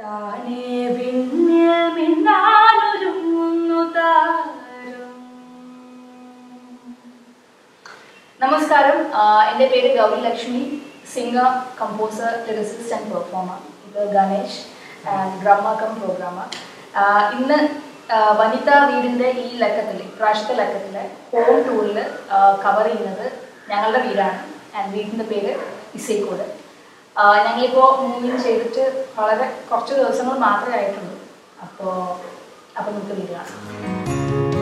താനേ പിന്നെ മിന്നാനൊരുങ്ങുന്നു താരം നമസ്കാരം ആഹ് എൻ്റെ പേര് Gauri Lakshmi singer composer lyricist and performer ഇത് Ganesh and drummer cum programmer ഇന്ന് ആഹ് വനിതാ വീടിൻ്റെ ഈ ലക്കത്തിൽ പ്രാവശ്യത്തെ ലക്കത്തിൽ ഹോം ടൂറിൽ കവർ ചെയ്യുന്നത് ഞങ്ങളുടെ വീടാണ് ആൻഡ് വീടിൻ്റെ പേര് ഇസൈക്കോട് ആഹ് ഞങ്ങളിപ്പോൾ മൂവിങ് ചെയ്തിട്ട് വളരെ കുറച്ച് ദിവസങ്ങൾ മാത്രമേ ആയിട്ടുള്ളൂ അപ്പോൾ അപ്പോൾ നമുക്ക് വീട് കാണാം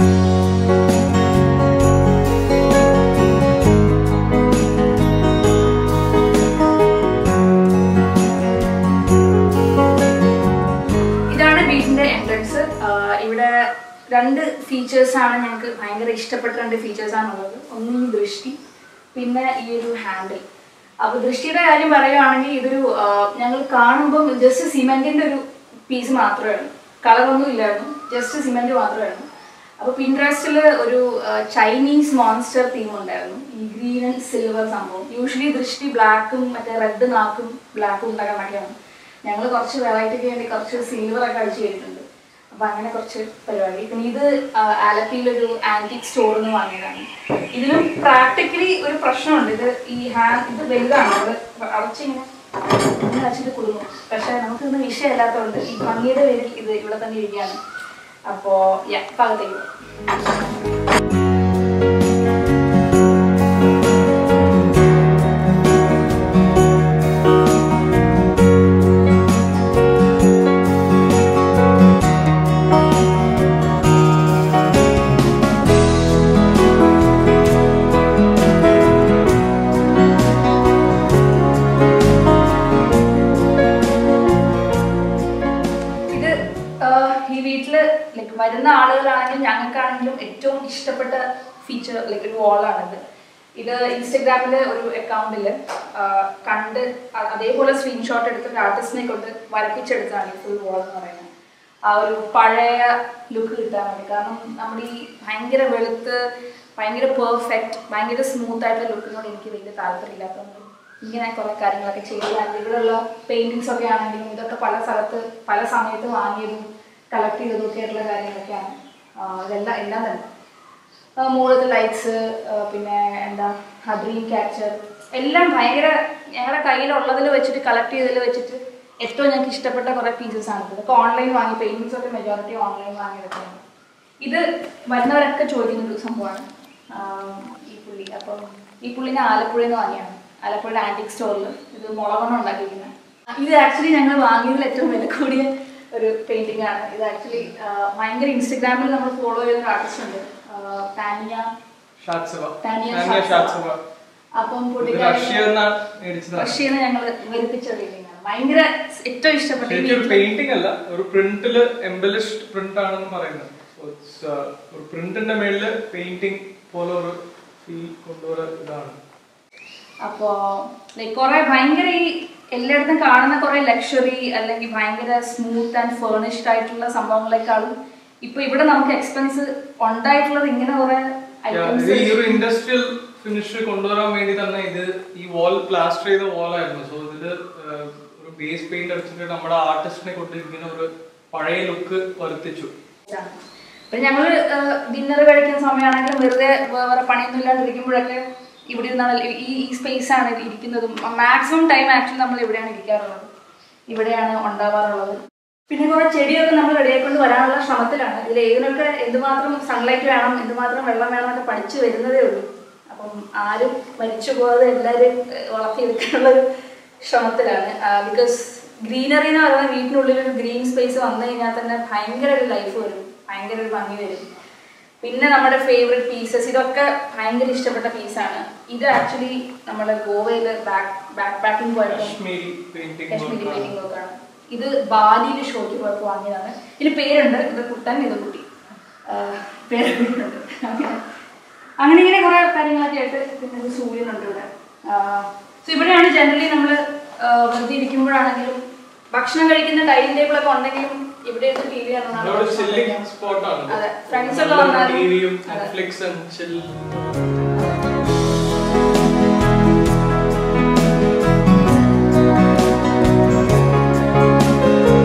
ഇതാണ് വീടിന്റെ എൻട്രൻസ് ഇവിടെ രണ്ട് ഫീച്ചേഴ്സ് ആണ് ഞങ്ങൾക്ക് ഭയങ്കര ഇഷ്ടപ്പെട്ട രണ്ട് ഫീച്ചേഴ്സ് ആണുള്ളത് ഒന്ന് ഈ ദൃഷ്ടി പിന്നെ ഈ ഒരു ഹാൻഡിൽ അപ്പൊ ദൃഷ്ടിയുടെ കാര്യം പറയുകയാണെങ്കിൽ ഇതൊരു ഞങ്ങൾ കാണുമ്പോൾ ജസ്റ്റ് സിമെന്റിന്റെ ഒരു പീസ് മാത്രമായിരുന്നു കളറൊന്നും ഇല്ലായിരുന്നു ജസ്റ്റ് സിമെന്റ് മാത്രമായിരുന്നു അപ്പൊ പിൻട്രസ്റ്റിൽ ഒരു ചൈനീസ് മോൺസ്റ്റർ തീം ഉണ്ടായിരുന്നു ഈ ഗ്രീൻ ആൻഡ് സിൽവർ സംഭവം യൂഷ്വലി ദൃഷ്ടി ബ്ലാക്കും മറ്റേ റെഡ് നാക്കും ബ്ലാക്കും ഉണ്ടാക്കാനൊക്കെയാണ് ഞങ്ങൾ കുറച്ച് വെറൈറ്റിക്ക് വേണ്ടി കുറച്ച് സിൽവർ ഒക്കെ അടിച്ചു ചെയ്തിട്ടുണ്ട് അപ്പൊ അങ്ങനെ കുറച്ച് പരിപാടി പിന്നെ ഇത് ആലപ്പിയിലൊരു ആന്റിക് സ്റ്റോറിൽ നിന്ന് വാങ്ങിയതാണ് ഇതിലും പ്രാക്ടിക്കലി ഒരു പ്രശ്നമുണ്ട് ഇത് ഈ ഹാൻഡ് ഇത് വലുതാണ് നമ്മൾ അടച്ചിങ്ങനെ ഇങ്ങനെ വെച്ചിട്ട് കുടുങ്ങും പക്ഷെ നമുക്കിന്ന് വിഷയമല്ലാത്തതുകൊണ്ട് ഈ ഭംഗിയുടെ പേരിൽ ഇത് ഇവിടെ തന്നെ ഇരിക്കുകയാണ് അപ്പോ യാ ഭാഗത്തേക്ക് പോകാം ഇത് ആഹ്, ഈ വീട്ടില് ലൈക്ക് വരുന്ന ആളുകളാണെങ്കിലും ഞങ്ങൾക്കാണെങ്കിലും ഏറ്റവും ഇഷ്ടപ്പെട്ട ഫീച്ചർ ലൈക്ക് ഒരു വാളാണിത് ഇത് ഇൻസ്റ്റഗ്രാമിലെ ഒരു അക്കൗണ്ടിൽ കണ്ട് അ- അതേപോലെ സ്ക്രീൻഷോട്ട് എടുത്തിട്ട് ആർട്ടിസ്റ്റിനെ കൊണ്ട് വരപ്പിച്ചെടുത്താണ് ഈ ഫുൾ വാൾ എന്ന് പറയുന്നത് ആ ഒരു പഴയ ലുക്ക് കിട്ടാൻ വേണ്ടി കാരണം നമ്മുടെ ഈ ഭയങ്കര വെളുത്ത് ഭയങ്കര പെർഫെക്റ്റ് ഭയങ്കര സ്മൂത്ത് ആയിട്ടുള്ള ലുക്കിനോട് എനിക്ക് വലിയ താല്പര്യമില്ലാത്തതുകൊണ്ട് ഇങ്ങനെ കുറെ കാര്യങ്ങളൊക്കെ ചെയ്തതാണ് ഇവിടെയുള്ള പെയിന്റിങ്സ് ഒക്കെ ആണെങ്കിലും ഇതൊക്കെ പല സ്ഥലത്ത് പല സമയത്ത് വാങ്ങിയതും കളക്ട് ചെയ്തതും ഒക്കെ ആയിട്ടുള്ള കാര്യങ്ങളൊക്കെയാണ് ആ, ഇതെല്ലാം എല്ലാം തന്നെ ആ, മുകളിലത്തെ ലൈറ്റ്സ് പിന്നെ എന്താ ഡ്രീം ക്യാപ്ചർ എല്ലാം ഭയങ്കര ഞങ്ങളുടെ കയ്യിലുള്ളതിൽ വെച്ചിട്ട് കളക്ട് ചെയ്തതിൽ വെച്ചിട്ട് ഏറ്റവും ഞങ്ങൾക്ക് ഇഷ്ടപ്പെട്ട കുറേ പീസസ് ആണ് ഇതൊക്കെ ഓൺലൈൻ വാങ്ങി പെയിന്റിങ്സ് ഒക്കെ മെജോറിറ്റി ഓൺലൈൻ വാങ്ങിയതൊക്കെയാണ് ഇത് വരുന്നവരൊക്കെ ചോദിക്കുന്ന ഒരു സംഭവമാണ് ആ, ഈ പുള്ളി അപ്പം ഈ പുള്ളിനെ ആലപ്പുഴയിൽ നിന്ന് വാങ്ങിയാണ് ആലപ്പുഴയുടെ ആന്റിക് സ്റ്റോറിൽ ഇത് മുളകൊണ്ട ഉണ്ടാക്കിയിരിക്കുന്നത് ഇത് ആക്ച്വലി ഞങ്ങൾ വാങ്ങിയതിൽ ഏറ്റവും വില കൂടിയ ഒരു പെയിന്റിംഗ് ആണ് ഇത് ആക്ച്വലി ഭയങ്കര ഇൻസ്റ്റഗ്രാമിൽ നമ്മൾ ഫോളോ ചെയ്യുന്ന ഒരു ആർട്ടിസ്റ്റ് ഉണ്ട് ആ, താനിയ ഷാത്സവ. താനിയ താനിയ ഷാത്സവ. ഷാത്സവ. അപ്പം ഇത് പുള്ളിക്കാരി റഷ്യയിൽ നിന്നാണ് മേടിച്ചതാണ്. റഷ്യയിൽ നിന്ന് ഞങ്ങൾ വരുത്തിച്ച പെയിന്റിംഗ് ആണ് ഭയങ്കര ഏറ്റവും ഇഷ്ടപ്പെട്ട ഈ ശരിക്കും ഒരു വീട്ടില് പെയിന്റിംഗ് അല്ല ഒരു പ്രിന്റില് എംബലിഷ്ഡ് പ്രിന്റ് ആണെന്ന് പറയുന്നത് So it's, uh, ഒരു പ്രിന്റിന്റെ മേളില് പെയിന്റിംഗ് പോലെ ഒരു ഫീൽ കൊണ്ടുവര ഇതാണ് അപ്പോ ലൈക്ക് കുറെ ഭയങ്കര ഈ എല്ലായിടത്തും കാണുന്ന കുറെ ലക്ഷറി അല്ലെങ്കിൽ ഭയങ്കര സ്മൂത്ത് ആൻഡ് ഫേർണിഷ്ഡ് ആയിട്ടുള്ള സംഭവങ്ങളെക്കാളും ഇപ്പൊ ഇവിടെ നമുക്ക് എക്സ്പെൻസ് ഉണ്ടായിട്ടുള്ളത് ഇങ്ങനെ കുറെ Yeah, ഇത് ഐറ്റംസ് ഈ ഒരു ഇൻഡസ്ട്രിയൽ ഫിനിഷ് കൊണ്ടുവരാൻ വേണ്ടി തന്നെ ഇത് ഈ വാൾ പ്ലാസ്റ്റർ ചെയ്ത വാൾ ആയിരുന്നു സോ ഇതില് uh, ഒരു ബേസ് പെയിന്റ് അടിച്ചിട്ട് നമ്മുടെ ആർട്ടിസ്റ്റിനെ കൊണ്ട് ഇങ്ങനെ ഒരു പഴയ ലുക്ക് വരുത്തിച്ചു അപ്പൊ ഞങ്ങള് ഡിന്നർ കഴിക്കുന്ന സമയമാണെങ്കിലും വെറുതെ വേറെ പണിയൊന്നും ഇല്ലാണ്ടിരിക്കുമ്പോഴൊക്കെ ഇവിടെ ഇരുന്നാണ് ഈ ഈ സ്പേസ് ആണ് ഇരിക്കുന്നതും മാക്സിമം ടൈം ആക്ച്വലി നമ്മൾ ഇവിടെയാണ് ഇരിക്കാറുള്ളത് ഇവിടെയാണ് ഉണ്ടാവാറുള്ളത് പിന്നെ കുറെ ചെടിയൊക്കെ നമ്മൾ റെഡിയാക്കൊണ്ട് വരാനുള്ള ശ്രമത്തിലാണ് ഇതിൽ ഏതിനൊക്കെ എന്തുമാത്രം സൺലൈറ്റ് വേണം എന്തുമാത്രം വെള്ളം വേണം എന്നൊക്കെ പഠിച്ചു വരുന്നതേ ഉള്ളൂ അപ്പം ആരും മരിച്ചു പോകാതെ എല്ലാവരും ഏഹ്, വളർത്തിയെടുക്കാനുള്ള ഒരു ശ്രമത്തിലാണ് ബിക്കോസ് ഗ്രീനറി എന്ന് പറയുന്ന വീട്ടിനുള്ളിൽ ഒരു ഗ്രീൻ സ്പേസ് വന്നു കഴിഞ്ഞാൽ തന്നെ ഭയങ്കര ഒരു ലൈഫ് വരും ഭയങ്കര ഒരു ഭംഗി വരും പിന്നെ നമ്മുടെ ഫേവറേറ്റ് പീസസ് ഇതൊക്കെ ഭയങ്കര ഇഷ്ടപ്പെട്ട പീസാണ് ഇത് ആക്ച്വലി നമ്മുടെ ഗോവയിൽ ബാക്ക് ബാക്ക് പാക്കിംഗ് പോയപ്പോൾ കാശ്മീരി പെയിന്റിംഗ് കാശ്മീരി പെയിന്റിംഗ് വർക്കാണ് ഇത് ബാലിയിൽ ഷോയ്ക്ക് പോയപ്പോൾ വാങ്ങിയതാണ് ഇതിന് പേരുണ്ട് ഇത് കുട്ടൻ ഇത് കുട്ടി ആഹ് പേരൊക്കെ ഉണ്ട് അങ്ങനെ അങ്ങനെ ഇങ്ങനെ കുറെ കാര്യങ്ങളൊക്കെ ആയിട്ട് പിന്നെ ഒരു സൂര്യനുണ്ട് ഇവിടെ സോ ഇവിടെയാണ് ജനറലി നമ്മൾ വെറുതെ ഇരിക്കുമ്പോഴാണെങ്കിലും ഭക്ഷണം കഴിക്കുന്ന ഡൈനിങ് ടേബിൾ ഒക്കെ ഉണ്ടെങ്കിലും ഇവിടെ ഇരുന്ന് ടി വി ഇവിടെ ചില്ലിംഗ് സ്പോട്ടാണ് അതെ ഫ്രണ്ട്സ് ഒക്കെ വന്നാലും ടിവിയും അതെ. നെറ്റ്ഫ്ലിക്സ് ആൻഡ് ചിൽ ആ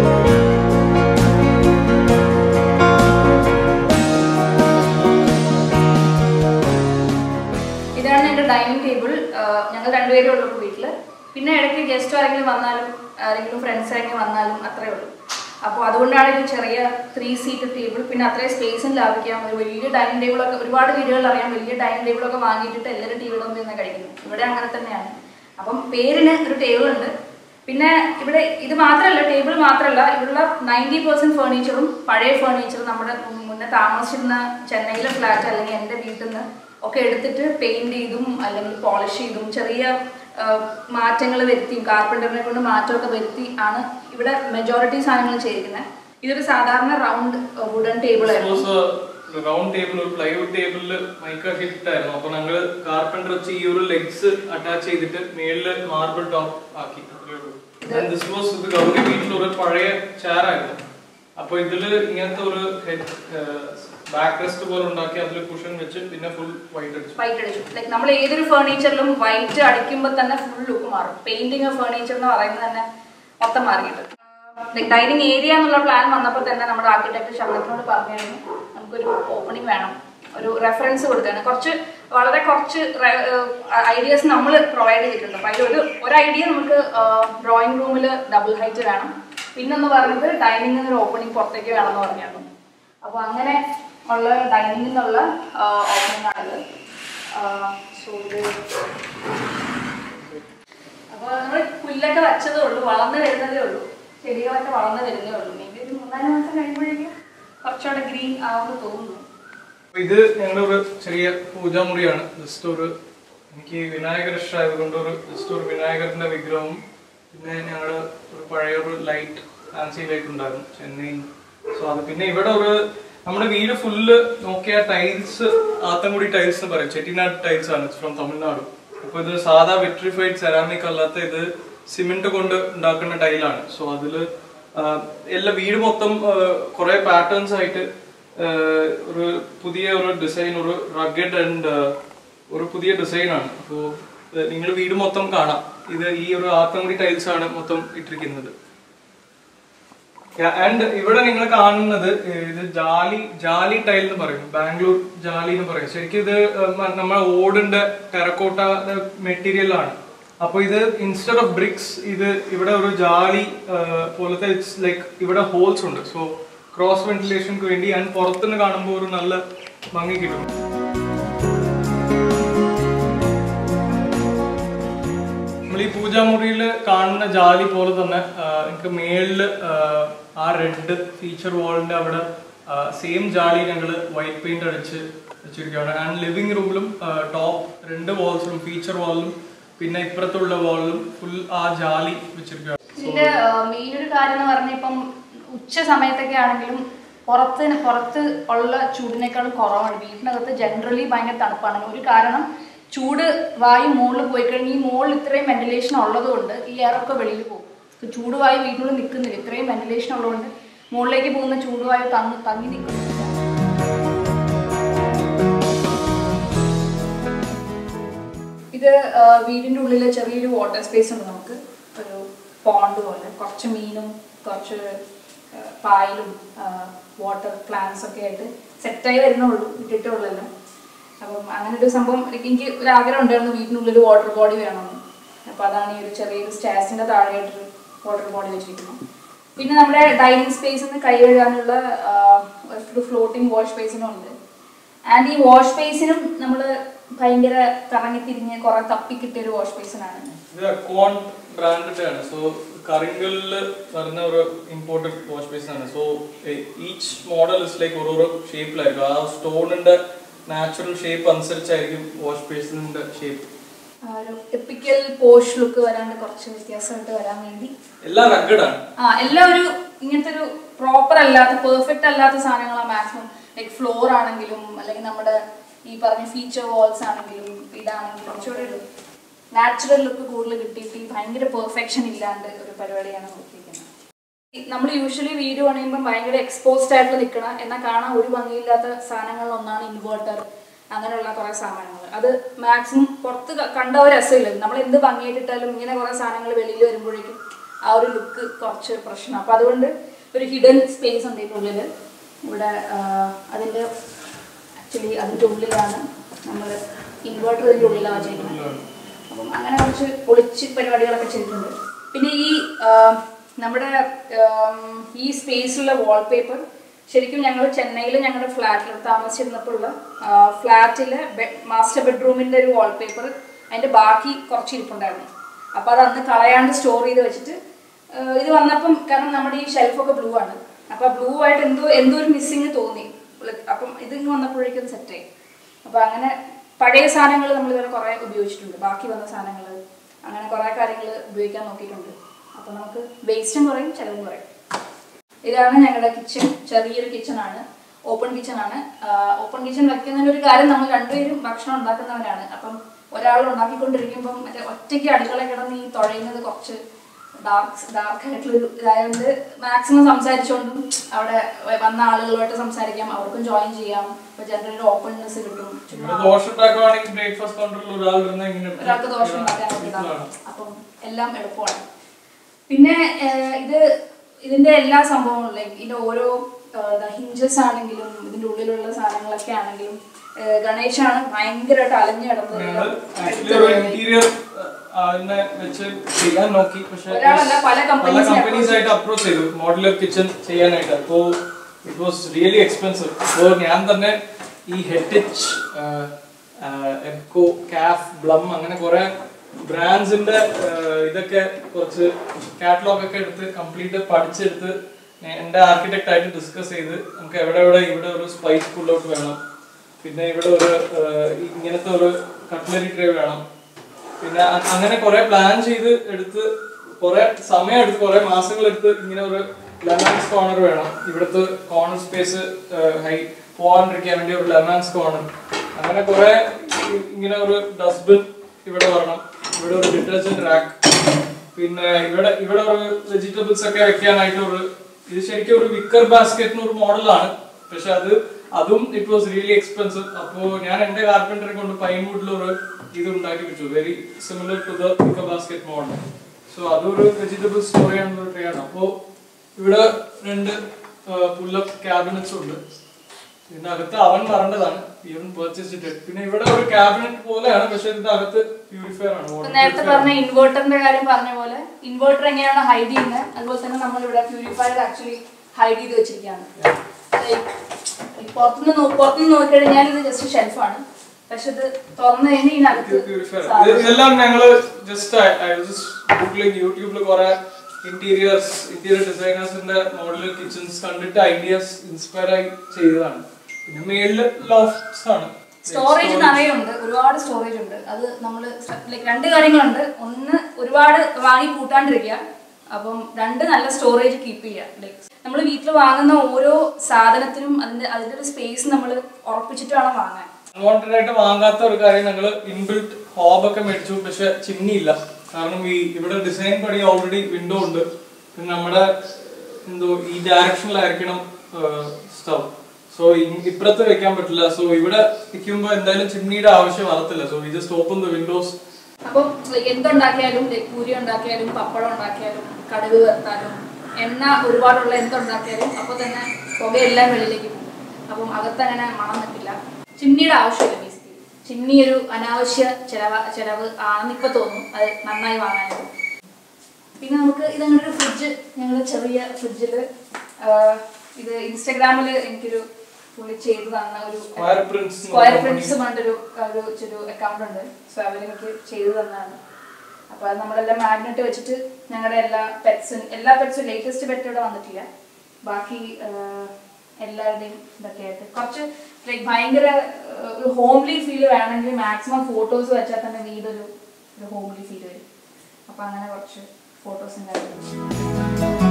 ആരെങ്കിലും ഫ്രണ്ട്സ് ആരെങ്കിലും വന്നാലും അത്രേ ഉള്ളൂ അപ്പോൾ അതുകൊണ്ടാണ് ഒരു ചെറിയ ത്രീ സീറ്റ് ടേബിൾ പിന്നെ അത്രയും സ്പേസും ലാഭിക്കാം ഒരു വലിയ ഡൈനിങ് ടേബിളൊക്കെ ഒരുപാട് വീടുകളിൽ അറിയാം വലിയ ഡൈനിങ് ടേബിളൊക്കെ വാങ്ങിയിട്ടിട്ട് എല്ലാവരും ടി വിയുടെ മുമ്പിൽ നിന്ന് കഴിക്കുന്നു ഇവിടെ അങ്ങനെ തന്നെയാണ് അപ്പം പേരിന് ഒരു ടേബിൾ ഉണ്ട് പിന്നെ ഇവിടെ ഇത് മാത്രമല്ല ടേബിൾ മാത്രമല്ല ഇവിടെയുള്ള നയൻറ്റി പെർസെന്റ് ഫേർണിച്ചറും പഴയ ഫേർണിച്ചറും നമ്മുടെ മു- മുന്നേ താമസിച്ചിരുന്ന ചെന്നൈയിലെ ഫ്ലാറ്റ് അല്ലെങ്കിൽ എൻ്റെ വീട്ടിൽ നിന്ന് ഒക്കെ എടുത്തിട്ട് പെയിന്റ് ചെയ്തും അല്ലെങ്കിൽ പോളിഷ് ചെയ്തും ചെറിയ മാറ്റങ്ങൾ വരുത്തിയും കാർപ്പൻറ്ററിനെ കൊണ്ട് മാറ്റമൊക്കെ വരുത്തി ആണ് ഇവിടെ മെജോറിറ്റി സാധനങ്ങൾ ചെയ്തിരിക്കുന്നത് ഇതൊരു സാധാരണ റൗണ്ട് വുഡൻ ടേബിൾ ആയിരുന്നു റൗണ്ട് ടേബിൾ ഒരു പ്ലൈവുഡ് ടേബിളിൽ മൈക്ക ഹിറ്റ് ആയിരുന്നു അപ്പൊ ഞങ്ങള് കാർപ്പൻറ്റർ വെച്ച് ഈ ഒരു ലെഗ്സ് അറ്റാച്ച് ചെയ്തിട്ട് മേളില് മാർബിൾ ടോപ്പ് ആക്കി ദിസ് വാസ് ഇത് ഗൗരി വീട്ടിൽ ഒരു പഴയ ചെയറായിരുന്നു അപ്പൊ ഇതില് ഇങ്ങനത്തെ ഒരു ഹെഡ് ബാക്ക് റെസ്റ്റ് പോലെ ഉണ്ടാക്കി അതിൽ കുഷൻ വെച്ച് പിന്നെ ഫുൾ വൈറ്റ് അടിച്ചു വൈറ്റ് അടിച്ചു ലൈക്ക് നമ്മൾ ഏതൊരു ഫേർണിച്ചറിലും വൈറ്റ് അടിക്കുമ്പോൾ തന്നെ ഫുൾ ലുക്ക് മാറും പെയിന്റിങ് ഫേർണിച്ചർ എന്ന് പറയുന്നത് തന്നെ മൊത്തം മാറിയിട്ട് ലൈക്ക് ഡൈനിങ് ഏരിയ എന്നുള്ള പ്ലാൻ വന്നപ്പോൾ തന്നെ നമ്മുടെ ആർക്കിടെക്ട് ശബ്ദത്തിനോട് പറഞ്ഞായിരുന്നു നമുക്കൊരു ഓപ്പണിംഗ് വേണം ഒരു റെഫറൻസ് കൊടുക്കാണ് കുറച്ച് വളരെ കുറച്ച് ഐഡിയാസ് നമ്മൾ പ്രൊവൈഡ് ചെയ്തിട്ടുണ്ട് അപ്പോൾ അതിലൊരു ഒരു ഐഡിയ നമുക്ക് ഡ്രോയിങ് റൂമിൽ ഡബിൾ ഹൈറ്റ് വേണം പിന്നൊന്ന് പറഞ്ഞത് ഡൈനിങ്ങിൽ ഒരു ഓപ്പണിംഗ് പുറത്തേക്ക് വേണമെന്ന് പറഞ്ഞായിരുന്നു അപ്പോൾ അങ്ങനെ ഉള്ള ഡൈനിങ്ങിൽ നിന്നുള്ള ഓപ്പണിംഗ് ആണിത് സോ ഇത് അപ്പോൾ നമ്മൾ പുല്ലൊക്കെ വച്ചതേ ഉള്ളൂ വളർന്നു വരുന്നതേ ഉള്ളൂ ചെടികളൊക്കെ വളർന്നു വരുന്നേ ഉള്ളൂ മേ ബി ഒരു മൂന്നാല് മാസം കഴിയുമ്പോഴേക്കും കുറച്ചുകൂടെ ഗ്രീൻ ആവുമെന്ന് തോന്നുന്നു അപ്പൊ ഇത് ഞങ്ങളുടെ ഒരു ചെറിയ പൂജാമുറിയാണ് ജസ്റ്റ് ഒരു എനിക്ക് വിനായകർ ഇഷ്ടമായതുകൊണ്ട് ഒരു ജസ്റ്റ് ഒരു വിനായകരുടെ വിഗ്രഹവും പിന്നെ ഞങ്ങളുടെ ഒരു പഴയ ഒരു ലൈറ്റ് ഫാൻസി ലൈറ്റ് ഉണ്ടായിരുന്നു ചെന്നൈയിൽ സോ അത് പിന്നെ ഇവിടെ ഒരു നമ്മുടെ വീട് ഫുള്ള് നോക്കിയ ടൈൽസ് ആത്തൻകുടി ടൈൽസ് എന്ന് പറയും ചെട്ടിനാട് ടൈൽസ് ആണ് ഫ്രം തമിഴ്നാട് അപ്പൊ ഇത് സാധാ വെട്രിഫൈഡ് സെറാമിക് അല്ലാത്ത ഇത് സിമെന്റ് കൊണ്ട് ഉണ്ടാക്കുന്ന ടൈലാണ് സോ അതില് ആഹ് എല്ലാ വീട് മൊത്തം കുറെ പാറ്റേൺസ് ആയിട്ട് ആഹ് ഒരു പുതിയ ഒരു ഡിസൈൻ ഒരു റഗഡ് ആൻഡ് ഒരു പുതിയ ഡിസൈൻ ആണ് അപ്പോൾ നിങ്ങൾ വീട് മൊത്തം കാണാം ഇത് ഈ ഒരു ആത്തൻകുടി ടൈൽസ് ആണ് മൊത്തം ഇട്ടിരിക്കുന്നത് ആൻഡ് ഇവിടെ നിങ്ങൾ കാണുന്നത് ഇത് ജാലി ജാലി ടൈൽ എന്ന് പറയും ബാംഗ്ലൂർ ജാലി എന്ന് പറയും ശരിക്കും ഇത് നമ്മളെ ഓടിന്റെ ടെറക്കോട്ട മെറ്റീരിയൽ ആണ് അപ്പൊ ഇത് ഇൻസ്റ്റെഡ് ഓഫ് ബ്രിക്സ് ഇത് ഇവിടെ ഒരു ജാലി ആ, പോലത്തെ ഇറ്റ്സ് ലൈക്ക് ഇവിടെ ഹോൾസ് ഉണ്ട് സോ ക്രോസ് വെന്റിലേഷൻക്ക് വേണ്ടി ആൻഡ് പുറത്തുനിന്ന് കാണുമ്പോൾ ഒരു നല്ല ഭംഗി കിട്ടും നമ്മൾ ഈ പൂജാമുറിയിൽ കാണുന്ന ജാലി പോലെ തന്നെ ആ, എനിക്ക് മേളില് ആ, ആ റെഡ് ഫീച്ചർ വാളിന്റെ അവിടെ സെയിം ജാലി ഞങ്ങൾ വൈറ്റ് പെയിന്റ് അടിച്ച് വെച്ചിരിക്കുകയാണ് ആൻഡ് ലിവിംഗ് റൂമിലും ടോപ്പ് രണ്ട് വാൾസിലും ഫീച്ചർ വാളിലും പിന്നെ ഇപ്പുറത്തുള്ള വാളിലും ഫുൾ ആ ജാലി വെച്ചിരിക്കുകയാണ് ഇതിന്റെ മെയിൻ ഒരു കാര്യം എന്ന് പറഞ്ഞാൽ ഇപ്പം ഉച്ച സമയത്തൊക്കെ ആണെങ്കിലും പുറത്ത് പുറത്ത് ഉള്ള ചൂടിനേക്കാളും കുറവാണ് വീട്ടിനകത്ത് ജനറലി ഭയങ്കര തണുപ്പാണ് ഒരു കാരണം ചൂട് വായു മുകളിൽ പോയി കഴിഞ്ഞാൽ ഈ മുകളിൽ ഇത്രയും വെന്റിലേഷൻ ഉള്ളത് കൊണ്ട് ഈ എയറൊക്കെ വെളിയിൽ പോകും ഇപ്പൊ ചൂട് വായു വീട്ടിനുള്ളിൽ നിൽക്കുന്നില്ല ഇത്രയും വെന്റിലേഷൻ ഉള്ളതുകൊണ്ട് മുകളിലേക്ക് പോകുന്ന ചൂട് വായു തങ്ങി തങ്ങി നിൽക്കുന്നില്ല ഇത് ആ, വീടിന്റെ ഉള്ളിൽ ചെറിയൊരു വാട്ടർ സ്പേസ് ഉണ്ട് നമുക്ക് ഒരു പോണ്ട് പോലെ കുറച്ച് മീനും കുറച്ച് ആ, പായലും വാട്ടർ പ്ലാന്റ്സ് ഒക്കെ ആയിട്ട് സെറ്റായി വരുന്നുള്ളൂ ഇട്ടിട്ടുള്ളല്ലോ അപ്പം അങ്ങനെ ഒരു സംഭവം എനിക്ക് എനിക്ക് ഒരു ആഗ്രഹം ഉണ്ടായിരുന്നു വീടിനുള്ളിൽ വാട്ടർ ബോഡി വേണമെന്ന് അപ്പോൾ അതാണ് ഈ ഒരു ചെറിയൊരു സ്റ്റാസിൻ്റെ താഴെയായിട്ടൊരു വാട്ടർ ബോഡി വെച്ചിരിക്കുന്നത് പിന്നെ നമ്മുടെ ഡൈനിങ് സ്പേസിൽ കൈ കഴുകാനുള്ള ആ, ഒരു ഫ്ലോട്ടിംഗ് വാഷ് സ്പേസിനും ഉണ്ട് ആൻഡ് ഈ വാഷ് ബേസിനും നമ്മൾ ഭയങ്കര കറങ്ങിത്തിരിഞ്ഞ് കുറെ തപ്പി കിട്ടിയ ഒരു വാഷ് ബേസിനാണ് ഇത് അക്വാൺ ബ്രാൻഡഡ് ആണ് സോ കറിങ്കലിൽ വരുന്ന ഒരു ഇമ്പോർട്ടൻറ്റ് വാഷ് ബേസിൻ ആണ് so each model is like ഓരോരോ ഷേപ്പിലായിരിക്കും ആ സ്റ്റോണിന്റെ നാച്ചുറൽ ഷേപ്പ് അനുസരിച്ചായിരിക്കും വാഷ് ബേസിന്റെ ഷേപ്പ് ഒരു ടിപ്പിക്കൽ പോഷ് ലുക്ക് വരാണ്ട് കുറച്ച് വ്യത്യാസമായിട്ട് വരാൻ വേണ്ടി എല്ലാം റഗ്ഗഡ് ആണ് ആ എല്ലാം ഒരു ഇങ്ങനത്തെ ഒരു പ്രോപ്പർ അല്ലാത്ത പെർഫെക്റ്റ് അല്ലാത്ത സാധനങ്ങളാണ് മാക്സിമം ലൈക്ക് ഫ്ലോർ ആണെങ്കിലും അല്ലെങ്കിൽ നമ്മുടെ ഈ പറഞ്ഞ ഫീച്ചർ വാൾസ് ആണെങ്കിലും ഇതാണെങ്കിലും കുറച്ചുകൂടെ ഒരു നാച്ചുറൽ ലുക്ക് കൂടുതൽ കിട്ടിയിട്ട് ഈ ഭയങ്കര പെർഫെക്ഷൻ ഇല്ലാണ്ട് ഒരു പരിപാടിയാണ് നോക്കിയിരിക്കുന്നത് നമ്മൾ യൂഷ്വലി വീഡിയോ പണിയുമ്പോൾ ഭയങ്കര എക്സ്പോസ്ഡ് ആയിട്ട് നിൽക്കണം എന്നാൽ കാണാൻ ഒരു ഭംഗിയില്ലാത്ത സാധനങ്ങളിൽ ഒന്നാണ് ഇൻവേർട്ടർ അങ്ങനെയുള്ള കുറേ സാധനങ്ങൾ അത് മാക്സിമം പുറത്ത് ക- കണ്ട ഒരു രസമില്ല നമ്മൾ എന്ത് ഭംഗിയായിട്ടിട്ടാലും ഇങ്ങനെ കുറേ സാധനങ്ങൾ വെളിയിൽ വരുമ്പോഴേക്കും ആ ഒരു ലുക്ക് കുറച്ച് പ്രശ്നം അപ്പം അതുകൊണ്ട് ഒരു ഹിഡൻ സ്പേസ് ഉണ്ട് ഇതിൻ്റെ ഉള്ളിൽ ഇവിടെ ആ, അതിൻ്റെ ആക്ച്വലി അതിൻ്റെ ഉള്ളിലാണ് നമ്മൾ ഇൻവേർട്ടർ ഇതിൻ്റെ ഉള്ളിലാണ് ചെയ്യുന്നത് അപ്പം അങ്ങനെ കുറച്ച് പൊളിച്ച് പരിപാടികളൊക്കെ ചെയ്തിട്ടുണ്ട് പിന്നെ ഈ ആ, നമ്മുടെ ആം, ഈ സ്പേസിലുള്ള വാൾപേപ്പർ ശരിക്കും ഞങ്ങൾ ചെന്നൈയിൽ ഞങ്ങളുടെ ഫ്ലാറ്റിൽ താമസിച്ചിരുന്നപ്പോൾ ഉള്ള ഫ്ലാറ്റിലെ മാസ്റ്റർ ബെഡ്റൂമിൻ്റെ ഒരു വാൾപേപ്പർ അതിൻ്റെ ബാക്കി കുറച്ച് ഇരിപ്പുണ്ടായിരുന്നു അപ്പോൾ അത് അന്ന് കളയാണ്ട് സ്റ്റോർ ചെയ്ത് വെച്ചിട്ട് ആ, ഇത് വന്നപ്പം കാരണം നമ്മുടെ ഈ ഷെൽഫൊക്കെ ബ്ലൂ ആണ് അപ്പോൾ ബ്ലൂ ആയിട്ട് എന്തോ എന്തോ ഒരു മിസ്സിങ് തോന്നി Like, അപ്പം ഇത് ഇങ്ങ് വന്നപ്പോഴേക്കും സെറ്റായി അപ്പോൾ അങ്ങനെ പഴയ സാധനങ്ങൾ നമ്മൾ ഇതുവരെ കുറേ ഉപയോഗിച്ചിട്ടുണ്ട് ബാക്കി വന്ന സാധനങ്ങൾ അങ്ങനെ കുറേ കാര്യങ്ങൾ ഉപയോഗിക്കാൻ നോക്കിയിട്ടുണ്ട് അപ്പോൾ നമുക്ക് വേസ്റ്റും കുറയും ചിലവും കുറയും ഇതാണ് ഞങ്ങളുടെ കിച്ചൺ ചെറിയൊരു കിച്ചൺ ആണ് ഓപ്പൺ കിച്ചൺ ആണ് ഓപ്പൺ കിച്ചൺ വെക്കുന്നതിൻ്റെ ഒരു കാര്യം നമ്മൾ രണ്ടുപേരും ഭക്ഷണം ഉണ്ടാക്കുന്നവരാണ് അപ്പം ഒരാൾ ഉണ്ടാക്കിക്കൊണ്ടിരിക്കുമ്പം മറ്റേ ഒറ്റയ്ക്ക് അടുക്കള കിടന്ന് ഈ തുഴയുന്നത് കുറച്ച് ഡാർക്ക് ഡാർക്ക് ആയിട്ടുള്ളൊരു ഇതായതുകൊണ്ട് മാക്സിമം സംസാരിച്ചുകൊണ്ടും അവിടെ വന്ന ആളുകളുമായിട്ട് സംസാരിക്കാം അവർക്കും ജോയിൻ ചെയ്യാം ഇപ്പൊ ജനറൽ ഒരു ഓപ്പൺനെസ് കിട്ടും ചുമ്മാ ഇവിടെ ദോശ ഉണ്ടാക്കുവാണെങ്കിൽ ബ്രേക്ക്ഫാസ്റ്റ് കൗണ്ടറിൽ ഒരാൾ ഇരുന്ന് ഇങ്ങനെ എടുത്ത് ഒരാൾക്ക് ദോഷം ഉണ്ടാക്കാൻ ഇടാം ഇതാണ്. അപ്പം എല്ലാം എളുപ്പമാണ് പിന്നെ ഏഹ്, ഇത് ഇതിന്റെ എല്ലാ സംഭവങ്ങളും ലൈക്ക് ഇതിന്റെ ഓരോ ഹിഞ്ചസ് ആണെങ്കിലും ഇതിന്റെ ഉള്ളിലുള്ള സാധനങ്ങളൊക്കെ ആണെങ്കിലും ഏഹ്, ഗണേശാണ് ഭയങ്കരമായിട്ട് അലഞ്ഞു ഞങ്ങൾ ആക്ച്വലി കിടന്നത് ഒരു ഇന്റീരിയർ അതിനെ വെച്ച് ചെയ്യാൻ നോക്കി പക്ഷെ ഒരാളല്ല, പല companies നെ കമ്പനീസ് ആയിട്ട് അപ്രോച്ച് ചെയ്തു മോഡുലർ കിച്ചൺ ചെയ്യാനായിട്ട് അപ്പോ ഇറ്റ് വാസ് റിയലി എക്സ്പെൻസീവ് അപ്പോൾ ഞാൻ തന്നെ ഈ ഹെറ്റിച്ച് എംകോ കാഫ് ബ്ലം അങ്ങനെ കുറെ ബ്രാൻഡ്സിന്റെ ഇതൊക്കെ കുറച്ച് കാറ്റലോഗ് ഒക്കെ എടുത്ത് കംപ്ലീറ്റ് പഠിച്ചെടുത്ത് ഞാൻ- എൻ്റെ ആർക്കിടെക്ട് ആയിട്ട് ഡിസ്കസ് ചെയ്ത് നമുക്ക് എവിടെ എവിടെ ഇവിടെ ഒരു സ്പൈസ് ഫുള്ളോട്ട് വേണം പിന്നെ ഇവിടെ ഒരു ഏഹ്, ഇങ്ങനത്തെ ഒരു കട്ട്ലറി ട്രേ വേണം പിന്നെ അ- അങ്ങനെ കുറെ പ്ലാൻ ചെയ്ത് എടുത്ത് കുറെ സമയം എടുത്ത് കുറെ മാസങ്ങൾ എടുത്ത് ഇങ്ങനെ ഒരു ലെമൻസ് കോർണർ വേണം ഇവിടുത്തെ കോർണർ സ്പേസ് ഹൈ പോകാണ്ടിരിക്കാൻ വേണ്ടി ഒരു ലെമൻസ് കോർണർ അങ്ങനെ കുറെ ഇ- ഇങ്ങനെ ഒരു ഡസ്റ്റ്ബിൻ ഇവിടെ വരണം ഇവിടെ ഒരു ഡിറ്റർജന്റ് റാക്ക് പിന്നെ ഇവിടെ ഇവിടെ ഒരു വെജിറ്റബിൾസ് ഒക്കെ വെക്കാനായിട്ട് ഒരു ഇത് ശരിക്കും ഒരു വിക്കർ ബാസ്ക്കറ്റിന് ഒരു മോഡലാണ് പക്ഷെ അത് അതും ഇറ്റ് വാസ് റിയലി എക്സ്പെൻസീവ് അപ്പോ ഞാൻ എന്റെ കാർപ്പൻറ്ററെ കൊണ്ട് പൈൻവുഡിൽ ഒരു ഇത് ഉണ്ടാക്കി വെച്ചു very similar to the wicker basket model so അതൊരു വെജിറ്റബിൾ സ്റ്റോർ ചെയ്യാനുള്ള ഒരു ട്രേ ആണ് അപ്പോ ഇവിടെ രണ്ട് പുല്ലപ്പ് ക്യാബിനറ്റ്സ് ഉണ്ട് ഇതിന്റെ അകത്ത് അവൻ വരേണ്ടതാണ് ഈവൻ പർച്ചേസ് ഇട്ട് പിന്നെ ഇവിടെ ഒരു ക്യാബിനറ്റ് പോലെയാണ് പക്ഷെ ഇതിന്റെ അകത്ത് പ്യൂരിഫയർ ആണ് ഇപ്പൊ water നേരത്തെ purifier ആണ്. പറഞ്ഞ ഇൻവേർട്ടറിന്റെ കാര്യം പറഞ്ഞ പോലെ ഇൻവേർട്ടർ എങ്ങനെയാണ് ഹൈഡ് ചെയ്യുന്നത് അതുപോലെ തന്നെ നമ്മൾ ഇവിടെ പ്യൂരിഫയർ ആക്ച്വലി ഹൈഡ് ചെയ്ത് വെച്ചിരിക്കുകയാണ് Like, ഈ പുറത്തുനിന്ന് നോ- പുറത്തുനിന്ന് നോക്കിക്കഴിഞ്ഞാൽ ഇത് ജസ്റ്റ് ഷെൽഫാണ് പക്ഷെ ഇത് തുറന്നു കഴിഞ്ഞാൽ ഇതിനകത്ത് പ്യൂരിഫയർ സാധനം- ഇതെല്ലാം ഞങ്ങള് ജസ്റ്റ് ഗൂഗിളിൽ യൂട്യൂബിൽ കുറെ ഇന്റീരിയേഴ്സ് ഇന്റീരിയർ ഡിസൈനേഴ്സിന്റെ മോഡൽ കിച്ചൺസ് കണ്ടിട്ട് ഐഡിയാസ് ഇൻസ്പയർ ആയി ചെയ്തതാണ് പിന്നെ മേളില് ലോഫ്റ്റ്സ് ആണ് സ്റ്റോറേജ് നിറയുണ്ട് ഒരുപാട് സ്റ്റോറേജ് ഉണ്ട് അത് നമ്മൾ ലൈക്ക് രണ്ട് കാര്യങ്ങളുണ്ട് ഒന്ന് ഒരുപാട് വാങ്ങി കൂട്ടാണ്ടിരിക്കുക അപ്പം രണ്ട് നല്ല സ്റ്റോറേജ് കീപ്പ് ചെയ്യുക ലൈക്ക് നമ്മൾ വീട്ടിൽ വാങ്ങുന്ന ഓരോ സാധനത്തിനും അതിന്റെ അതിന്റെ ഒരു സ്പേസ് നമ്മൾ ഉറപ്പിച്ചിട്ട് വേണം വാങ്ങാൻ അൺവാണ്ടഡ് ആയിട്ട് വാങ്ങാത്ത ഒരു കാര്യം ഞങ്ങള് ഇൻബിൽറ്റ് ഹോബ് ഒക്കെ മേടിച്ചു പക്ഷെ ചിമ്മിയില്ല കാരണം ഈ ഇവിടെ ഡിസൈൻ പടി ഓൾറെഡി വിൻഡോ ഉണ്ട് പിന്നെ നമ്മുടെ എന്തോ ഈ ഡയറക്ഷനിലായിരിക്കണം സ്റ്റവ് സോ ഇപ്പുറത്ത് വെക്കാൻ പറ്റില്ല സോ ഇവിടെ നിൽക്കുമ്പോൾ എന്തായാലും ചിമ്മിയുടെ ആവശ്യം വരത്തില്ല so we just open the windows അപ്പം ലൈക്ക് എന്തുണ്ടാക്കിയാലും ലൈക്ക് പൂരി ഉണ്ടാക്കിയാലും പപ്പടം ഉണ്ടാക്കിയാലും കടുക് വറുത്താലും എണ്ണ ഒരുപാടുള്ള എന്തുണ്ടാക്കിയാലും അപ്പോൾ തന്നെ പുകയെല്ലാം വെളിയിലേക്ക് പോകും അപ്പം അകത്ത് അങ്ങനെ മണം നിൽക്കില്ല ചിമ്മിയുടെ ആവശ്യമില്ല ബേസിക്കലി ചിമ്മിനി ഒരു അനാവശ്യ ചെലവ് ചെലവ് ആണെന്ന് ഇപ്പൊ തോന്നും അത് നന്നായി വാങ്ങാനായിട്ട് പിന്നെ നമുക്ക് ഇതങ്ങനെ ഒരു ഫ്രിഡ്ജ് ഞങ്ങൾ ചെറിയ ഫ്രിഡ്ജിൽ ഇത് ഇൻസ്റ്റാഗ്രാമിൽ എനിക്കൊരു പുള്ളി ചെയ്തു തന്ന ഒരു Square Prints എന്ന് സ്ക്വയർ പറഞ്ഞ പ്രിന്റ്സ് പറഞ്ഞിട്ടൊരു ഒരു ഒരു അക്കൗണ്ട് ഉണ്ട് സോ അവരെനിക്ക് ചെയ്തു തന്നതാണ് അപ്പൊ അത് നമ്മളെല്ലാം മാഗ്നറ്റ് വെച്ചിട്ട് ഞങ്ങളുടെ എല്ലാ പെറ്റ്സും എല്ലാ പെറ്റ്സും ലേറ്റസ്റ്റ് പെറ്റ് ഇവിടെ വന്നിട്ടില്ല ബാക്കി ആഹ്, എല്ലാവരുടെയും ഇതൊക്കെ ആയിട്ട് കുറച്ച് ലൈക്ക് ഭയങ്കര ആഹ്, ഒരു ഹോംലി ഫീൽ വേണമെങ്കിൽ മാക്സിമം ഫോട്ടോസ് വെച്ചാൽ തന്നെ വീടൊരു ഒരു ഹോംലി ഫീൽ വരും അപ്പൊ അങ്ങനെ കുറച്ച് ഫോട്ടോസും കാര്യങ്ങളും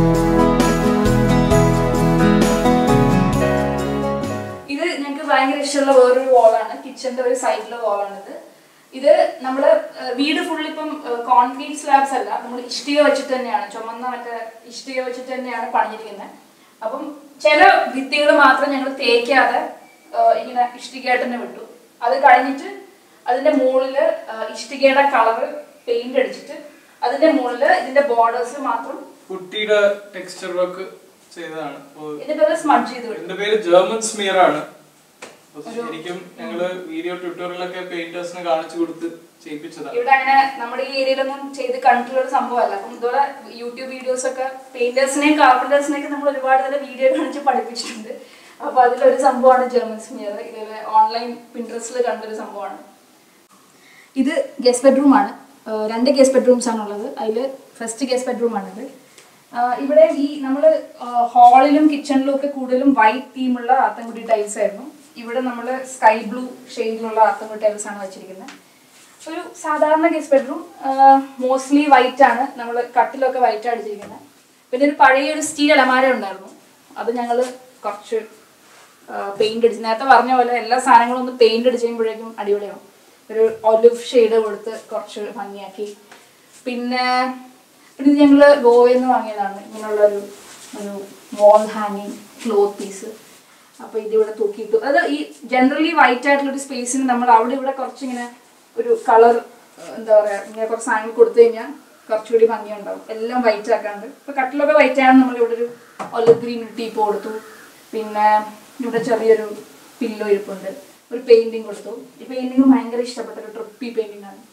ഇത് ഞങ്ങൾക്ക് ഭയങ്കര ഇഷ്ടമുള്ള വേറൊരു വാളാണ് കിച്ചന്റെ ഒരു സൈഡിലെ വാളാണ് ഇത് ഇത് നമ്മള് ഏഹ്, വീട് ഫുൾ ഇപ്പം കോൺക്രീറ്റ് സ്ലാബ്സ് അല്ല നമ്മൾ ഇഷ്ടിക വെച്ചിട്ട് തന്നെയാണ് ചുമന്ന മറ്റേ ഇഷ്ടിക വെച്ചിട്ട് തന്നെയാണ് പണിഞ്ഞിരിക്കുന്നത് അപ്പം ചില ഭിത്തികൾ മാത്രം ഞങ്ങൾ തേക്കാതെ ഏഹ്, ഇങ്ങനെ ഇഷ്ടികയായിട്ട് തന്നെ വിട്ടു അത് കഴിഞ്ഞിട്ട് അതിന്റെ മുകളില് ഏഹ്, ഇഷ്ടികയുടെ കളറ് പെയിന്റ് അടിച്ചിട്ട് അതിന്റെ മുകളില് ഇതിന്റെ ബോർഡേഴ്സ് മാത്രം കുട്ടിയുടെ ടെക്സ്ചർ വർക്ക് ചെയ്തതാണ് അപ്പോ ഇതിന്റെ പേര് സ്മഡ്ജ് ചെയ്ത് വിട്ടു എന്റെ പേര് ജർമ്മൻ സ്മിയർ ആണ് അപ്പൊ ശരിക്കും ഞങ്ങള് വീഡിയോ ട്യൂട്ടോറിയലൊക്കെ പെയിന്റേഴ്സിനെ കാണിച്ചു കൊടുത്ത് ചെയ്യിപ്പിച്ചതാണ് ഇവിടെ അങ്ങനെ നമ്മുടെ ഈ ഏരിയയിലൊന്നും ചെയ്ത് കണ്ടിട്ടുള്ള ഒരു സംഭവമല്ല അപ്പം ഇതുപോലെ യൂട്യൂബ് വീഡിയോസ് ഒക്കെ പെയിന്റേഴ്സിനെയും കാർപ്പൻറ്റേഴ്സിനെയൊക്കെ നമ്മൾ ഒരുപാട് തന്നെ വീഡിയോ കാണിച്ച് പഠിപ്പിച്ചിട്ടുണ്ട് അപ്പൊ അതിലൊരു സംഭവമാണ് ജർമ്മൻ സ്മിയർ ഇതുപോലെ ഓൺലൈൻ പിൻട്രസ്റ്റിൽ കണ്ടൊരു സംഭവമാണ് ഇത് ഗസ്റ്റ് ബെഡ്റൂം ആണ് ഏഹ് രണ്ട് ഗസ്റ്റ് ബെഡ്റൂംസ് ആണുള്ളത് അതിൽ ഫസ്റ്റ് ഗസ്റ്റ് ബെഡ്റൂം ആണിത് ആഹ് ഇവിടെ ഈ നമ്മൾ ഹാളിലും കിച്ചണിലും ഒക്കെ കൂടുതലും വൈറ്റ് തീമുള്ള ആത്തൻകുടി ടൈൽസ് ആയിരുന്നു ഇവിടെ നമ്മൾ സ്കൈ ബ്ലൂ ഷെയ്ഡിലുള്ള ആത്തൻകുടി ടൈൽസ് ആണ് വെച്ചിരിക്കുന്നത് ഒരു സാധാരണ ഗസ്റ്റ് ബെഡ്റൂം മോസ്റ്റ്ലി വൈറ്റ് ആണ് നമ്മൾ കട്ടിലൊക്കെ വൈറ്റ് അടിച്ചിരിക്കുന്നത് പിന്നെ ഒരു പഴയ ഒരു സ്റ്റീൽ അലമാര ഉണ്ടായിരുന്നു അത് ഞങ്ങൾ കുറച്ച് പെയിന്റ് അടിച്ച് നേരത്തെ പറഞ്ഞ പോലെ എല്ലാ സാധനങ്ങളും ഒന്ന് പെയിന്റ് അടിച്ച് കഴിയുമ്പോഴേക്കും അടിപൊളിയാവും ഒരു ഒലിവ് ഷെയ്ഡ് കൊടുത്ത് കുറച്ച് ഭംഗിയാക്കി പിന്നെ പിന്നെ ഇത് ഞങ്ങൾ ഗോവയിൽ നിന്ന് വാങ്ങിയതാണ് ഇങ്ങനെയുള്ള ഒരു ഒരു വാൾ ഹാങ്ങിങ് ക്ലോത്ത് പീസ് അപ്പോൾ ഇതിവിടെ തൂക്കിയിട്ടു അത് ഈ ജനറലി വൈറ്റ് ആയിട്ടുള്ള ഒരു സ്പേസിന് നമ്മൾ അവിടെ ഇവിടെ കുറച്ചിങ്ങനെ ഒരു കളർ എന്താ പറയാ ഇങ്ങനെ കുറച്ച് സാധനങ്ങൾ കൊടുത്തു കഴിഞ്ഞാൽ കുറച്ചുകൂടി ഭംഗിയുണ്ടാവും എല്ലാം വൈറ്റ് ആക്കാണ്ട് ഇപ്പൊ കട്ടിലൊക്കെ വൈറ്റ് ആണ് നമ്മൾ ഇവിടെ ഒരു ഒലിവ് ഗ്രീൻ ടീപ്പ് കൊടുത്തു പിന്നെ ഇവിടെ ചെറിയൊരു പില്ലോ ഇരിപ്പുണ്ട് ഒരു പെയിന്റിങ് കൊടുത്തു ഈ പെയിന്റിങ് ഭയങ്കര ഇഷ്ടപ്പെട്ട ഒരു ട്രിപ്പി പെയിന്റിംഗ് ആണ്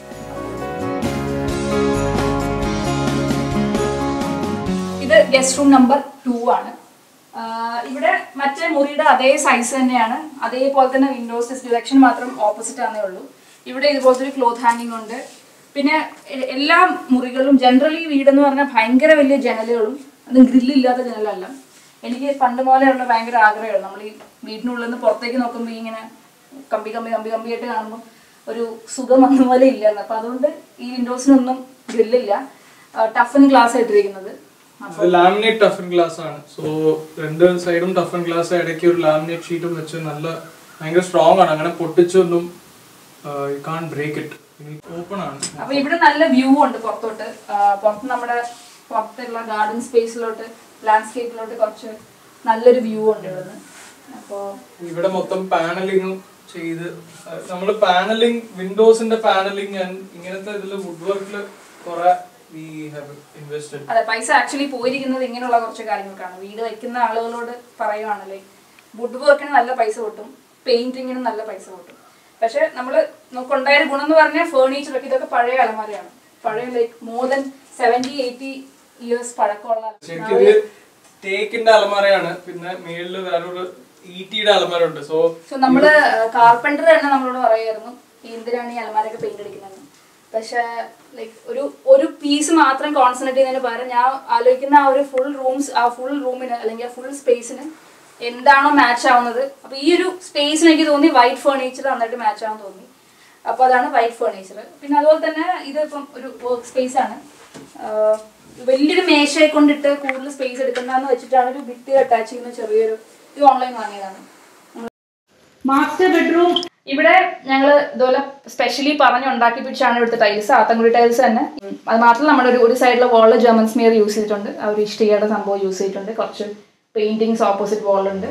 ഇത് ഗസ്റ്റ് റൂം നമ്പർ ടു ആണ് ആഹ് ഇവിടെ മറ്റേ മുറിയുടെ അതേ സൈസ് തന്നെയാണ് അതേപോലെ തന്നെ വിൻഡോസ് ഡിറക്ഷൻ മാത്രം ഓപ്പോസിറ്റ് ആണേ ഉള്ളൂ ഇവിടെ ഇതുപോലത്തെ ഒരു ക്ലോത്ത് ഹാങ്ങിങ് ഉണ്ട് പിന്നെ എ- എല്ലാ മുറികളിലും ജനറലി വീടെന്ന് പറഞ്ഞാൽ ഭയങ്കര വലിയ ജനലുകളും അത് ഗ്രില്ലില്ലാത്ത ജനലല്ല എനിക്ക് പണ്ട് മുതലെയുള്ള ഭയങ്കര ആഗ്രഹമാണ് നമ്മൾ ഈ വീടിനുള്ളിൽ നിന്ന് പുറത്തേക്ക് നോക്കുമ്പോൾ ഇങ്ങനെ കമ്പി കമ്പി കമ്പി കമ്പിയായിട്ട് കാണുമ്പോൾ ഒരു സുഖം വന്ന പോലെ ഇല്ലായിരുന്നു അപ്പം അതുകൊണ്ട് ഈ വിൻഡോസിനൊന്നും ഗ്രില്ലില്ല ടഫൻ ഗ്ലാസ് ഇട്ടിരിക്കുന്നത് ഇത് ലാമിനേറ്റ് ടഫൻ ഗ്ലാസ് ആണ് സോ രണ്ട് സൈഡും ടഫൻ ഗ്ലാസ് ഇടയ്ക്ക് ഒരു ലാമിനേറ്റ് ഷീറ്റും വെച്ച് നല്ല ഭയങ്കര സ്ട്രോങ് ആണ് അങ്ങനെ പൊട്ടിച്ചൊന്നും you can't break it open ആണ് അപ്പൊ ഇവിടെ നല്ല വ്യൂ ഉണ്ട് പുറത്തോട്ട് ആ, പുറത്ത് നമ്മുടെ പുറത്തുള്ള ഗാർഡൻ സ്പേസിലോട്ട് ലാൻഡ്സ്കേപ്പിലോട്ട് കുറച്ച് നല്ലൊരു വ്യൂ ഉണ്ട് ഇവിടുന്ന് അപ്പോ ഇവിടെ മൊത്തം പാനലിംഗ് ചെയ്ത് നമ്മൾ പാനലിംഗ് വിൻഡോസിന്റെ പാനലിംഗ് ഇങ്ങനത്തെ ഇതിൽ വുഡ് വർക്കിൽ കുറെ വി ഹാവ് ഇൻവെസ്റ്റഡ് അതെ പൈസ ആക്ച്വലി പോയിരിക്കുന്നത് ഇങ്ങനെയുള്ള കുറച്ച് കാര്യങ്ങൾക്കാണ് വീട് വയ്ക്കുന്ന ആളുകളോട് പറയുവാണല്ലേ വുഡ് വർക്കിന് നല്ല പൈസ കിട്ടും പെയിന്റിങ്ങിന് നല്ല പൈസ കിട്ടും പക്ഷെ നമ്മൾ നമുക്കുണ്ടായ ഒരു ഗുണം എന്ന് പറഞ്ഞാൽ ഫേർണിച്ചർ ഒക്കെ ഇതൊക്കെ പഴയ അലമാരയാണ് പഴയ like more than seventy eighty years പഴക്കമുള്ള ശരിക്കും ഇത് തേക്കിന്റെ അലമാരയാണ് പിന്നെ മേളില് വേറൊരു ഈട്ടിയുടെ അലമാര ഉണ്ട് സോ സോ നമ്മള് കാർപ്പൻറ്റർ തന്നെ നമ്മളോട് പറയായിരുന്നു ഈ എന്തിനാണ് ഈ അലമാരൊക്കെ പെയിന്റ് അടിക്കുന്നത് പക്ഷെ ലൈക്ക് ഒരു ഒരു പീസ് മാത്രം കോൺസെൻട്രേറ്റ് ചെയ്യുന്നതിന് പകരം ഞാൻ ആലോചിക്കുന്ന ആ ഒരു ഫുൾ റൂംസ് ആ ഫുൾ റൂമിന് അല്ലെങ്കിൽ ആ ഫുൾ സ്പേസിന് എന്താണോ മാച്ച് ആവുന്നത് അപ്പൊ ഈ ഒരു സ്പേസിന് എനിക്ക് തോന്നി വൈറ്റ് ഫേർണിച്ചർ നന്നായിട്ട് മാച്ച് ആവാൻ തോന്നി അപ്പൊ അതാണ് വൈറ്റ് ഫേർണിച്ചർ പിന്നെ അതുപോലെ തന്നെ ഇത് ഇപ്പം ഒരു വർക്ക് സ്പേസ് ആണ് ആഹ് വലിയൊരു മേശയെ കൊണ്ടിട്ട് കൂടുതൽ സ്പേസ് എടുക്കണ്ടെന്ന് വെച്ചിട്ടാണ് ഒരു ഭിത്തി അറ്റാച്ച് ചെയ്യുന്ന ചെറിയൊരു ഇത് ഓൺലൈൻ വാങ്ങിയതാണ് മാസ്റ്റർ ബെഡ്റൂം ഇവിടെ ഞങ്ങൾ ഇതുപോലെ സ്പെഷ്യലി പറഞ്ഞ് ഉണ്ടാക്കി പിടിച്ചാണ് ഇവിടുത്തെ ടൈൽസ് ആത്തൻകുടി ടൈൽസ് തന്നെ ഉം. അത് മാത്രമല്ല നമ്മുടെ ഒരു ഒരു സൈഡിലെ വാളിൽ ജർമ്മൻ സ്മിയർ യൂസ് ചെയ്തിട്ടുണ്ട് ആ ഒരു ഇഷ്ടികയുടെ സംഭവം യൂസ് ചെയ്തിട്ടുണ്ട് കുറച്ച് പെയിന്റിങ്സ് ഓപ്പോസിറ്റ് വാളുണ്ട്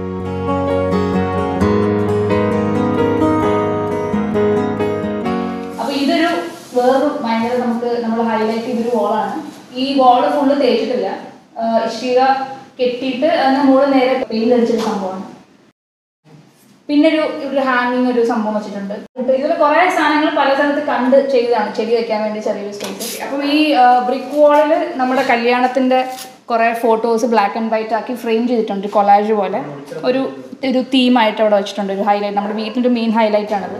അപ്പൊ ഇതൊരു വേറൊരു ഭയങ്കര നമുക്ക് നമ്മൾ ഹൈലൈറ്റ് ചെയ്തൊരു വാളാണ് ഈ വാള് ഫുള്ള് തേച്ചിട്ടില്ല ആ, ഇഷ്ടിക കെട്ടിയിട്ട് അതിന് മുകളിൽ നേരെ പെയിന്റ് അടിച്ചൊരു സംഭവമാണ് പിന്നെ ഒരു ഒരു ഹാങ്ങിങ് ഒരു സംഭവം വെച്ചിട്ടുണ്ട് ഇതിൽ കുറെ സാധനങ്ങൾ പല സ്ഥലത്ത് കണ്ട് ചെയ്തതാണ് ചെടി വെക്കാൻ വേണ്ടി ചെറിയൊരു സ്പേസ് അപ്പം ഈ ബ്രിക്ക് വാളിൽ നമ്മുടെ കല്യാണത്തിന്റെ കുറെ ഫോട്ടോസ് ബ്ലാക്ക് ആൻഡ് വൈറ്റ് ആക്കി ഫ്രെയിം ചെയ്തിട്ടുണ്ട് കൊളാജ് പോലെ ഒരു ഒരു തീമായിട്ട് അവിടെ വെച്ചിട്ടുണ്ട് ഒരു ഹൈലൈറ്റ് നമ്മുടെ വീട്ടിൻ്റെ ഒരു മെയിൻ ഹൈലൈറ്റ് ആണത്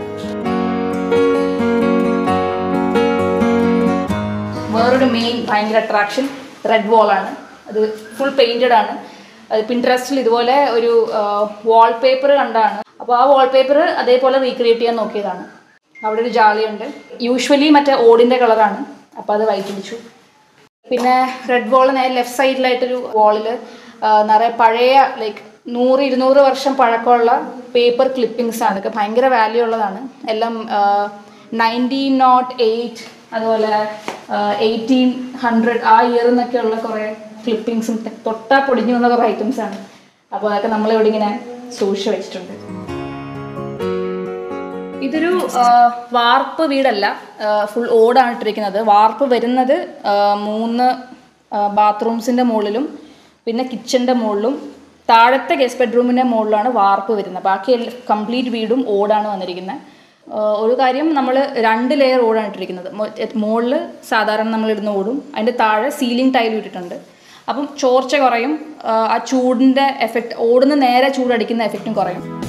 വേറൊരു മെയിൻ ഭയങ്കര അട്രാക്ഷൻ റെഡ് വാളാണ് അത് ഫുൾ പെയിന്റഡ് ആണ് അത് പിൻട്രസ്റ്റിൽ ഇതുപോലെ ഒരു വാൾപേപ്പർ കണ്ടാണ് അപ്പോൾ ആ വാൾപേപ്പർ അതേപോലെ റീക്രിയേറ്റ് ചെയ്യാൻ നോക്കിയതാണ് അവിടെ ഒരു ജാളിയുണ്ട് യൂഷ്വലി മറ്റേ ഓടിൻ്റെ കളറാണ് അപ്പോൾ അത് വൈറ്റ് അടിച്ചു പിന്നെ റെഡ് വോൾ നേരെ ലെഫ്റ്റ് സൈഡിലായിട്ടൊരു വാളിൽ നിറയെ പഴയ ലൈക്ക് നൂറ് ഇരുന്നൂറ് വർഷം പഴക്കമുള്ള പേപ്പർ ക്ലിപ്പിംഗ്സ് ആണ് ഇതൊക്കെ ഭയങ്കര വാല്യൂ ഉള്ളതാണ് എല്ലാം നയൻറ്റീൻ നോട്ട് എയ്റ്റ് അതുപോലെ എയ്റ്റീൻ ഹൺഡ്രഡ് ആ ഇയർ എന്നൊക്കെ ഉള്ള കുറേ ക്ലിപ്പിംഗ്സും തൊട്ടാ പൊടിഞ്ഞു വന്ന കുറേ ഐറ്റംസ് ആണ് അപ്പോൾ അതൊക്കെ നമ്മളിവിടെ ഇങ്ങനെ സൂക്ഷിച്ച് വെച്ചിട്ടുണ്ട് ഇതൊരു ആ, വാർപ്പ് വീടല്ല ഫുൾ ഓടാണ് ഇട്ടിരിക്കുന്നത് വാർപ്പ് വരുന്നത് ആ, മൂന്ന് ബാത്റൂംസിൻ്റെ മുകളിലും പിന്നെ കിച്ചൻ്റെ മുകളിലും താഴത്തെ ഗസ്റ്റ് ബെഡ്റൂമിൻ്റെ മുകളിലാണ് വാർപ്പ് വരുന്നത് ബാക്കി കംപ്ലീറ്റ് വീടും ഓടാണ് വന്നിരിക്കുന്നത് ആഹ് ഒരു കാര്യം നമ്മൾ രണ്ട് ലെയർ ഓടാണ് ഇട്ടിരിക്കുന്നത് മുകളിൽ സാധാരണ നമ്മൾ ഇടുന്ന ഓടും അതിൻ്റെ താഴെ സീലിംഗ് ടൈലും ഇട്ടിട്ടുണ്ട് അപ്പം ചോർച്ച കുറയും ആഹ് ആ ചൂടിൻ്റെ എഫക്റ്റ് ഓടുന്ന നേരെ ചൂടടിക്കുന്ന എഫക്റ്റും കുറയും